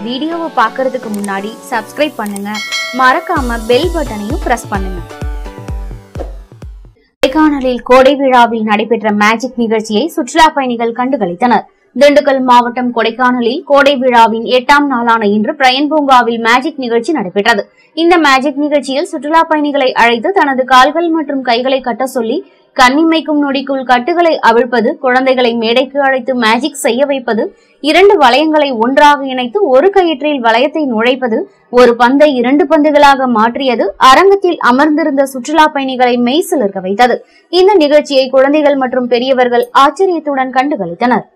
வீடியோவை பார்க்கறதுக்கு முன்னாடி சப்ஸ்கிரைப் பண்ணுங்க மறக்காம பெல் பட்டனையும் பிரஸ் பண்ணுங்க கொடைக்கானலில் கோடை விழாவில் நடைபெற்ற மேஜிக் நிகழ்ச்சியை சுற்றுலா பயணிகள் கண்டுகளித்தனர் திண்டுக்கல் மாவட்டம் கொடைக்கானலில் கோடை விழாவின் எட்டாம் நாளான இன்று பிரயன் பூங்காவில் மேஜிக் நிகழ்ச்சி நடைபெற்றது இந்த மேஜிக் நிகழ்ச்சியில் சுற்றுலா பயணிகளை அழைத்து தனது கால்கள் மற்றும் கைகளை கட்ட சொல்லி கண்ணிமைக்கும் நொடிக்குள் கட்டுகளை அவிழ்ப்பது குழந்தைகளை மேடைக்கு அழைத்து மேஜிக் செய்ய வைப்பது இரண்டு வளையங்களை ஒன்றாக இணைத்து ஒரு கயிற்றில் வளையத்தை நுழைப்பது ஒரு பந்தை இரண்டு பந்துகளாக மாற்றியது அரங்கத்தில் அமர்ந்திருந்த சுற்றுலா பயணிகளை மெய்சிலிர்க்க வைத்தது இந்த நிகழ்ச்சியை குழந்தைகள் மற்றும் பெரியவர்கள் ஆச்சரியத்துடன் கண்டுகளித்தனர்